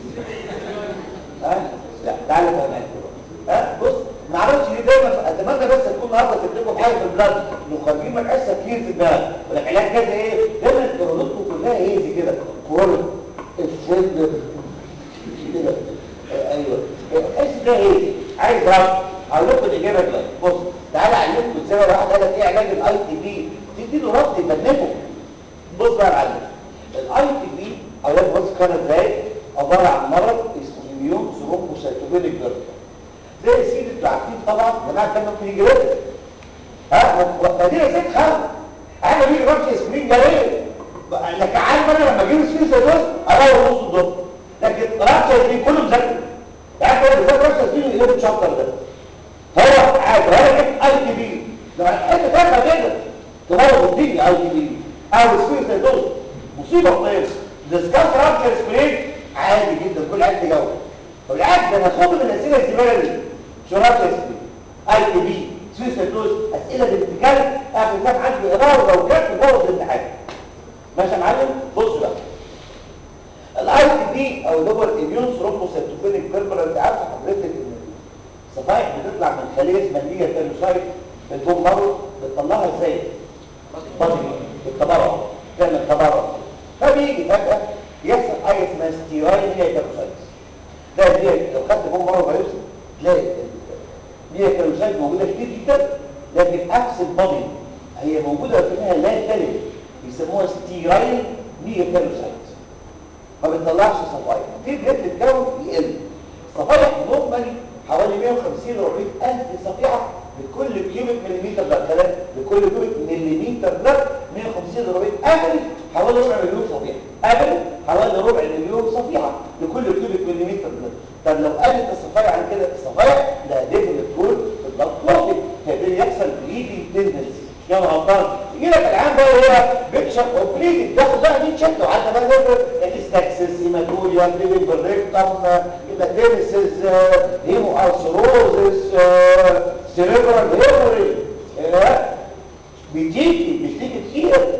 [SPEAKER 2] ها لا تعالى فهمك ها بص ما اعرفش ليه دايما اتمنى بس تكون النهارده تكتبوا حاجه في البلاد انه خارجين من حصه كتير في الدماغ والعلاج كذا ايه دايما كرونتكم كلها ايه زي كده كورونا الشد كده آه، ايوه الحس ده ايه عايز ربط هقول لكم الاجابه دلوقتي بص تعالى اعلمكم ازاي واحد قال لك ايه علاج الاي تي بي تدي له ربط يفنكه بص بقى يا معلم الاي تي بي اولاد بص كان ازاي عباره عن مرض اسمه اميون ثرومبوسيتوبينيك بيرد زي السيد انتوا عارفين طبعا جماعه كان ممكن يجي رد ها فدي ست خالص انا بيجي رمش سكرين ده ليه لكن عارف انا لما اجيب سكرين زي دول الاقي نص الضغط لكن رمش سكرين كله مذاكر يعني كده بالذات رمش سكرين اللي هو الشابتر ده هو عادي هو جبت اي تي بي لما حته تافهه كده تبوظ الدنيا اي تي بي او سكرين زي دول مصيبه طيبه ديسكاس رابشر سكرين عادي جدا كل عيال تجاوب بالعكس ده انا خد من الاسئله الزباله دي شو رابشر سكرين اي تي بي سويسيدوز اسئله بالاتكال اعمل كتاب عندي اقراه ولو كانت تبوظ الامتحان ماشي يا معلم بص بقى الاي تي بي او اللي هو الاميون ثرومبوسيتوبينيك بيربرا انت عارف حضرتك ان الصفائح بتطلع من خليه اسمها اللي هي التيروسايت بتقوم مره بتطلعها ازاي بطني التبرع تعمل تبرع فبيجي فجأة يحصل حاجة اسمها ستيرايل هي كاروسايتس ده دي لو خدت بوم مرة بايوبسي تلاقي هي كاروسايت موجودة كتير جدا لكن عكس البادي هي موجودة لكنها لا تلف بيسموها ستيرايل هي كاروسايت ما بتطلعش صفايح في بيت الكون يقل صفايح نورمالي حوالي 150 ل 400 الف صفيحه لكل كيوبيك مليمتر ده كلام لكل كيوبيك مليمتر ده 150 ل 400 افريج حوالي ربع مليون صفيحه افريج حوالي ربع مليون صفيحه لكل كيوبيك مليمتر ده طب لو قلت الصفايح عن كده الصفايح لا ديفل تكون في الضغط واطي فيبتدي يحصل بليدنج تندنسي يا غلطان يجي لك العام بقى هي بيكشف اوبليد تاخد بقى دي تشد وعندنا بقى نقدر الاستاكسس هيماتوريا بليفنج بالريكتم هيماتيمسيس هيمو ارثروزس سيريبرال هيموري بتيجي بتيجي كتير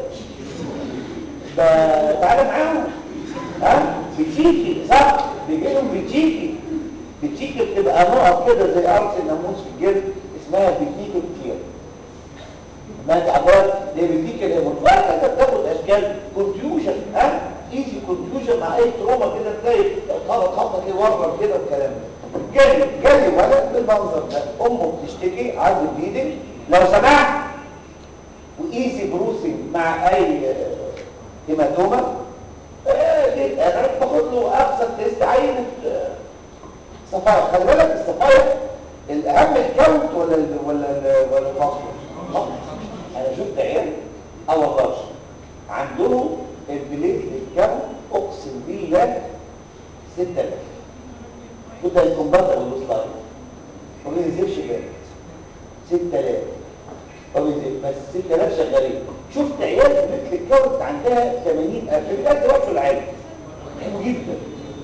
[SPEAKER 2] تعالى معاهم ها بتيجي صح بيجي لهم بتيجي بتيجي بتبقى نقط كده زي ارض الناموس في الجلد اسمها بتيجي كتير ما تعبرت ليه بيديك الهيموتوار انت بتاخد اشكال كونفيوجن ها ايزي كونفيوجن مع اي تروما كده تلاقي خبط خبطه كده ورم كده والكلام ده جالي جالي ولد بالمنظر ده امه بتشتكي عنده بليدنج لو سمحت وايزي بروسنج مع اي هيماتوما انا باخد له ابسط تيست عينه صفايح خلي بالك الصفايح الاهم الكاونت ولا ال ولا ال ولا الفصل انا شفت عيال اه والله عندهم البليت للكم اقسم بالله 6000 وده الكمبيوتر والسلايد ما بينزلش جامد 6000 ما بينزل بس 6000 شغالين شفت عيال بليت للكم عندها 80000 بجد وقت العالم حلو جدا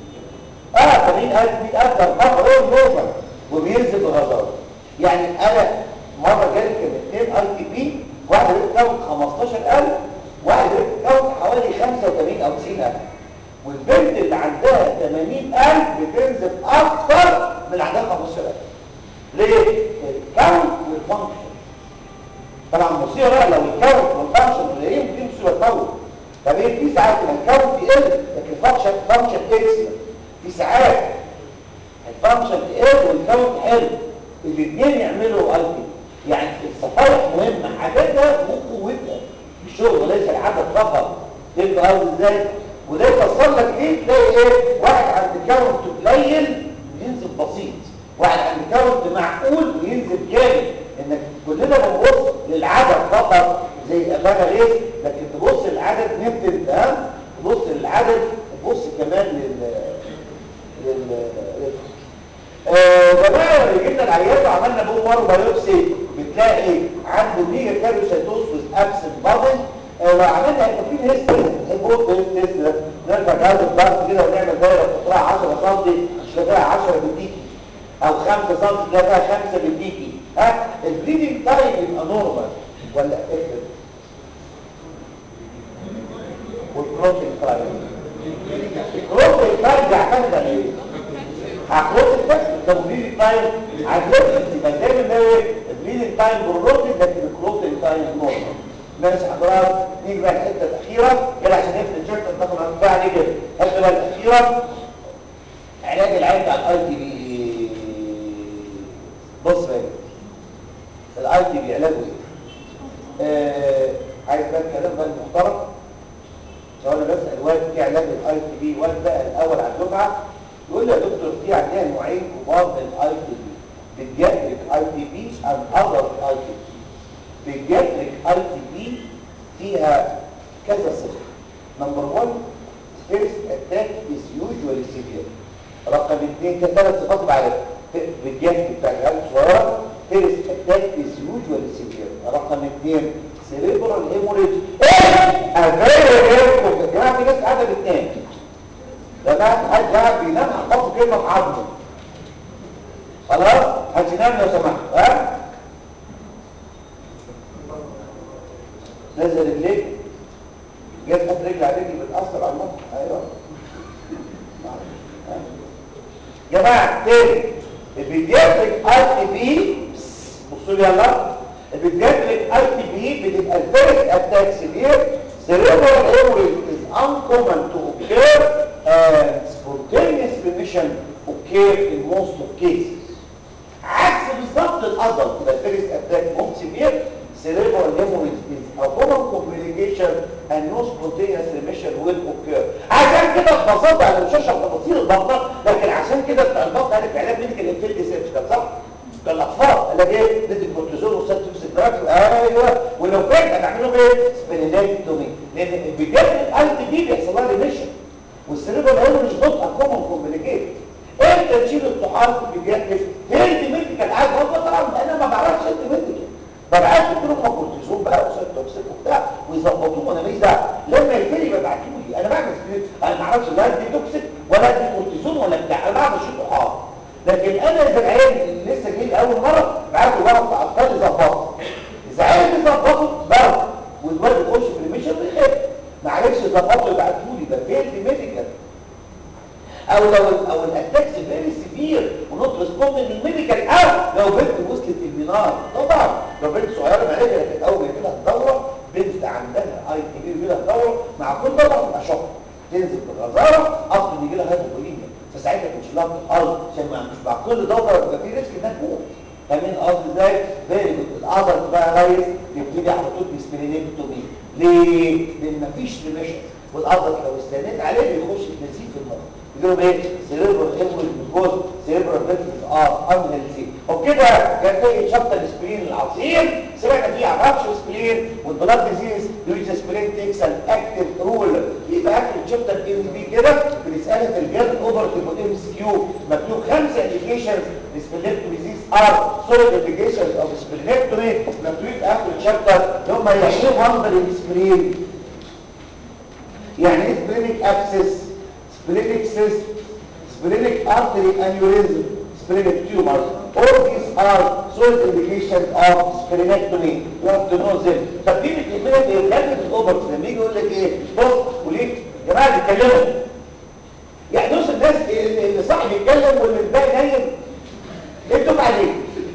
[SPEAKER 2] اه 80000 100000 ارقام غير نورمال وبينزل بغزاره يعني انا مره جالي كان اثنين اي تي بي واحد ريت 15000 واحد ريت حوالي 85 او 90000 والبنت اللي عندها 80000 بتنزل اكتر من اللي عندها 15000 ليه؟ الكاونت والفانكشن طبعا المصيبه بقى لو الكاونت والفانكشن قليلين دي مصيبه تطول طب ايه في ساعات الكاونت يقل لكن الفانكشن فانكشن اكسلنت في ساعات الفانكشن تقل والكاونت حلو الاثنين يعملوا اي تي يعني الصفائح مهمة عددها وقوتها الشغل وليس العدد فقط تبقى قصد ازاي وده يفصل لك ليه تلاقي ايه واحد عند كاونت قليل ينزل بسيط واحد عند كاونت معقول وينزل جامد انك كلنا بنبص للعدد فقط زي ابانا ريس لكن تبص للعدد نبتدي ها تبص للعدد تبص كمان لل لل جماعه لما جبنا العيان وعملنا بوم مارو بايوبسي بتلاقي عنده ميجا كاريوسيتوسس ابسنت بادل لو عملنا هيكوفين هيستري البوت هيستري ده نرفع جهاز الضغط كده ونعمل دايره قطرها 10 سم مش فيها 10 بالديكي او 5 سم تلاقي فيها 5 بالديكي ها البليدنج تايم يبقى نورمال ولا افرد والكروتين تايم الكروتين تايم بيعتمد على ايه؟ هكروت الفكر التمرير تايم هكروت يبقى دايما ده ايه البليدنج تايم بروتين لكن الكروتين تايم نورمال ماشي حضرتك نيجي بقى الحته الاخيره كده عشان نقفل الشرط ناخد هنطلع عليه كده الحته بقى الاخيره علاج العين بتاع الاي تي بي بص بقى الاي تي بي علاجه ايه؟ آه عايز بقى الكلام بقى المحترم سواء انا بسال واد في علاج الاي تي بي واد بقى الاول على الدفعه يقول لي يا دكتور في عندنا نوعين كبار من الاي تي بي بيدياتريك اي تي بي and other اي تي بي بيدياتريك اي تي بي فيها كذا صفه نمبر 1 first attack is usually severe رقم اثنين ثلاث صفات بعرفها بيدياتريك بتاع العيال الصغيره first attack is usually severe رقم اثنين cerebral hemorrhage ايه افيري يا جماعه في ناس قاعده بتنام ده بقى حد قاعد بينام هحط كلمه في عظمه خلاص هتنام لو سمحت ها نزل رجليك جت حط رجل على رجل بتاثر على المخ ايوه جماعه تاني البيدياتريك اي تي بي بصوا لي يلا البيدياتريك اي تي بي بتبقى الفيرست اتاك سيفير cerebral hemorrhage is uncommon to occur and spontaneous remission occur in most of cases عكس بالظبط الادلت يبقى الفيرست اتاك ممكن سيفير cerebral hemorrhage is a common complication and no spontaneous remission will occur عشان كده ببساطه انا مش هشرح تفاصيل البطنه لكن عشان كده بتاع البطنه قال لك علاج ميديكال انفيلتي سيرجيكال صح؟ ده الاطفال قال لك ايه ندي كورتيزون وسيتوكس دراجز ايوه ولو كان هنعمله ايه سبيرينكتومي لان بدايه الالت دي بيحصل لها ريميشن والسيريبرال هيموريج نوت ا كومن كومبليكيت امتى تشيل الطحال في البيدياتريك هيلث ميديكال عادي هو طبعا انا ما بعرفش هيلث ميديكال ببعت لهم كورتيزون بقى وسيتوكسيك وبتاع ويظبطوه وانا ماليش دعوه لما يجري ببعتوا لي انا بعمل سكريبت انا ما اعرفش لا ادي توكسيك ولا ادي كورتيزون ولا بتاع انا بعمل شيء طحال لكن انا اذا العيال اللي لسه جاي لاول مره بعته ورق بتاع اطفال يظبطه اذا عيال يظبطه برضه والولد يخش في الميشن ويخاف ما عرفش يظبطه يبعتوا لي ده فين ميديكال او لو او الاتاكس فيري سيفير ونوت ريسبوندنج للميديكال او لو بنت وصلت المنار طبعا لو بنت صغيره ما لقيت لكن اول ما يجي لها الدوره بنت عندها اي تي بي يجي لها الدوره مع كل دوره تبقى شوك تنزل بالغزاره اصلا يجي لها هايبوبوليميا فساعتها تمشي لها الارض عشان ما مش مع كل دوره يبقى في ريسك انها تموت فاهمين قصدي ازاي؟ فيري جود القدر بقى ريس يبتدي على طول بسبرينكتومي ليه؟ لان مفيش ريميشن والقدر لو استنيت عليه بيخش في نزيف في المخ يقولوا ايه سيريبرال هيموريج بيكوز سيريبرال فيتمز ار انهيلثي وبكده كان في شابتر السبرين العظيم سمعنا فيه عن رابش السبرين والبلاد ديزيز يوز سبرين تيكس ان اكتف رول يبقى اخر شابتر ام بي كده بنسالك الجاد اوفرتيف ام اس كيو مكتوب خمسه انديكيشنز لسبليكتومي ديزيز ار سوليد انديكيشنز اوف سبليكتومي مكتوب في اخر الشابتر اللي هم يعني ايه وندر السبرين يعني ايه سبرينيك ابسس splenic cyst, splenic artery aneurysm, splenic tumor. All these are solid indications of splenectomy. You have to know them. طب دي بتقول لك ايه؟ بجد الاوبرت لما يجي يقول لك ايه؟ بص وليه؟ يا جماعه بيتكلموا. يعني نص الناس اللي صاحي بيتكلم واللي الباقي نايم ايه الدفعه دي؟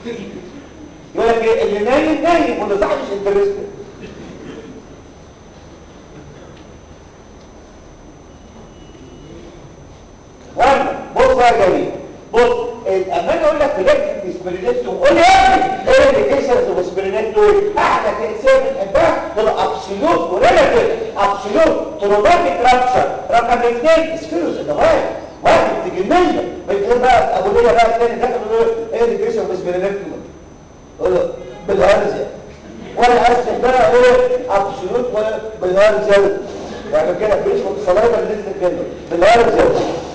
[SPEAKER 2] يقول لك ايه؟ اللي نايم نايم واللي صاحي مش انترستد. وانا بص بقى يا جميل بص اما انا اقول لك بجد سبرينيتو قول لي يا ابني ايه الانديكيشنز اوف سبرينيتو احلى تاثير بنحبها الابسولوت وريلاتيف ابسولوت تروماتيك رابشر رقم اثنين سفيروس النوايا واحد تجنيه بتقول بقى ابو ليا بقى الثاني داخل يقول ايه الانديكيشن اوف سبرينيتو قول له بالهرزه وانا اسف ده ايه ابسولوت بالهرزه يعني كده بيشفط الصلايبه اللي نزلت منه بالهرزه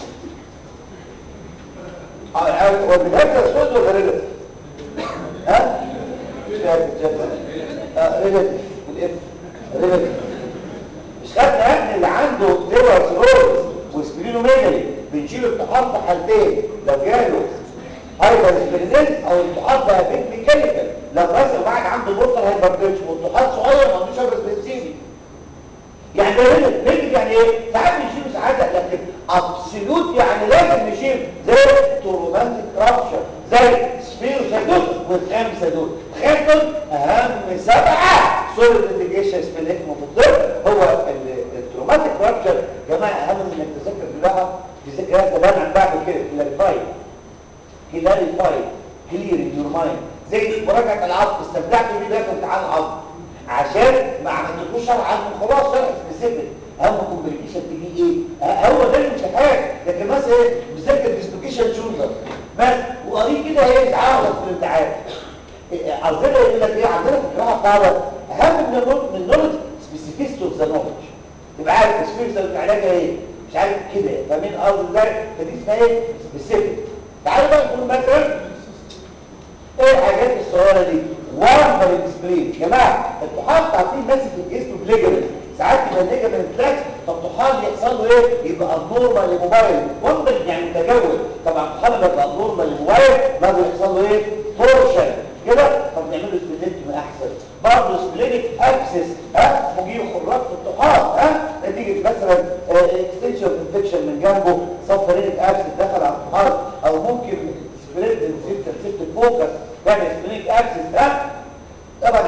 [SPEAKER 2] هو بجد اسود ولا ريلاتيف ها مش فاكر جد اه ريلاتيف بالاف ريلاتيف مش خدنا يا ابني اللي عنده ليبر سيروز وسبرينوميجالي بنشيل الطحال في حالتين لو جاله هايبر سبرينيز او الطحال بقى بيت ميكانيكال لو مثلا واحد عنده بورتال هايبرتنشن والطحال صغير ما عندوش هايبر سبرينسيزي يعني ده ريلاتيف يعني ايه ساعات بنشيله ساعات لكن ابسولوت يعني لازم نشيل زي تروماتيك رابشر زي سبيروسادوت والخمسه دول تخيل اهم سبعه سوليد انديكيشنز في الهكمه في الطب هو التروماتيك رابشر يا جماعه اهم من انك تذاكر بلاها تذاكر هذا بقى عن بعد كده كلاريفاي كلاريفاي كلير ان يور مايند زي مراجعه العظم استمتعت بيه ده في امتحان العظم عشان ما عملتلوش شرح عنه خلاص شرح سبيسيفيك اهم كومبليكيشن تيجي ايه هو ده الامتحان لكن مثلا ايه بذاكر ديسلوكيشن شولدر بس وقريب كده ايه تعالى في الامتحان عندنا يقول لك ايه عندنا في القراءه قاعده اهم من النولج من النولج سبيسيفيست اوف ذا نولج تبقى عارف اكسبيرينس علاجها ايه مش عارف كده فاهمين قصدي ازاي فدي اسمها ايه سبيسيفيك تعالوا بقى نقول مثلا ايه الحاجات الصغيره دي وان اكسبلين يا جماعه الطحال عارفين ماسك الجسم بليجمنت ساعات يبقى الليجمنت فلاكس فالطحال يحصل له ايه يبقى النورمال للموبايل وندر يعني متجول طبعا الطحال لما يبقى النورمال للموبايل لازم يحصل له ايه تورشن كده طب نعمل له سبلينكتومي احسن برضه سبلينك ابسس ها مجيه خراج في الطحال ها نتيجه مثلا اكستنشن انفكشن من جنبه صفرينك ابسس دخل على الطحال او ممكن سبلينك سيبت سيبت فوكس يعني سبلينك ابسس ها طبعا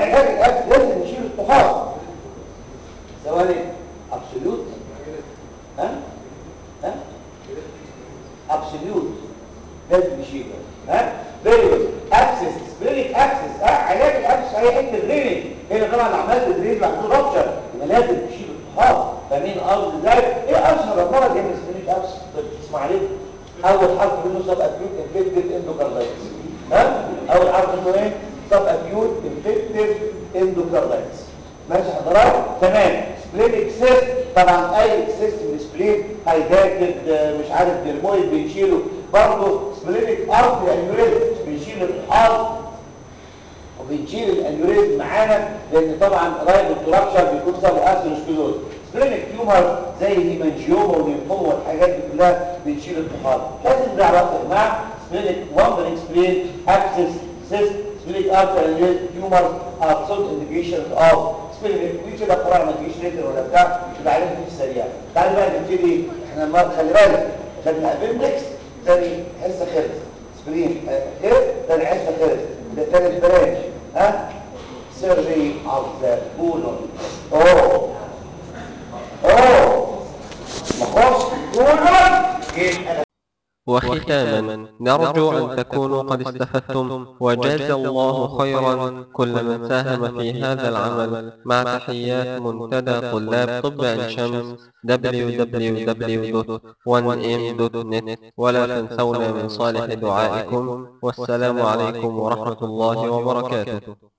[SPEAKER 2] علاج الابس لازم نشيل الطحال ثواني ابسوليوت ها ها ابسوليوت لازم نشيله ها فيري جود ابسس سبيريك ابسس ها علاج الابسس هي حته درينج هنا طبعا لو عملت درينج بعد كده رابشر يبقى لازم تشيل الطحال فاهمين قصدي ازاي ايه اشهر مرض يعمل سبيريك ابسس تسمع عليه اول حرف منه سب اكيوت انفكتد اندوكاردايتس ها اول حرف منه ايه سب اكيوت انفكتد اندوكاردايتس ماشي حضرتك تمام سبلينك سيست طبعا اي سيست من سبلين هيداكد مش عارف ديرمويد بنشيله برضه سبلينك ارتري انيوريزم بنشيل الطحال وبنشيل الانيوريزم معانا لان طبعا رايب التراكشر بيكون سبب اثيروسكلوز سبلينك تيومر زي هيمانجيوما والليمفوما والحاجات دي كلها بنشيل الطحال لازم نعرف يا جماعه سبلينك وامبرينج سبلين اكسس سيست سبلينك ارتري انيوريزم تيومر ار سولت انديكيشن اوف سبلينك دي كده قراءه ما تجيش ليتر ولا بتاع يبقى عليها في السريع تعالى بقى نبتدي احنا ما خلي بالك خدنا ابندكس تاني حصه خلص سبرين خلص تاني حصه خلص ده تالت برانش ها سيرجي اوف ذا بولون اوه اوه نخش بولون يبقى
[SPEAKER 1] وختاما نرجو أن تكونوا قد استفدتم وجاز الله خيرا كل من ساهم في هذا العمل مع تحيات منتدى طلاب طب عين شمس www.1m.net ولا تنسونا من صالح دعائكم والسلام عليكم ورحمة الله وبركاته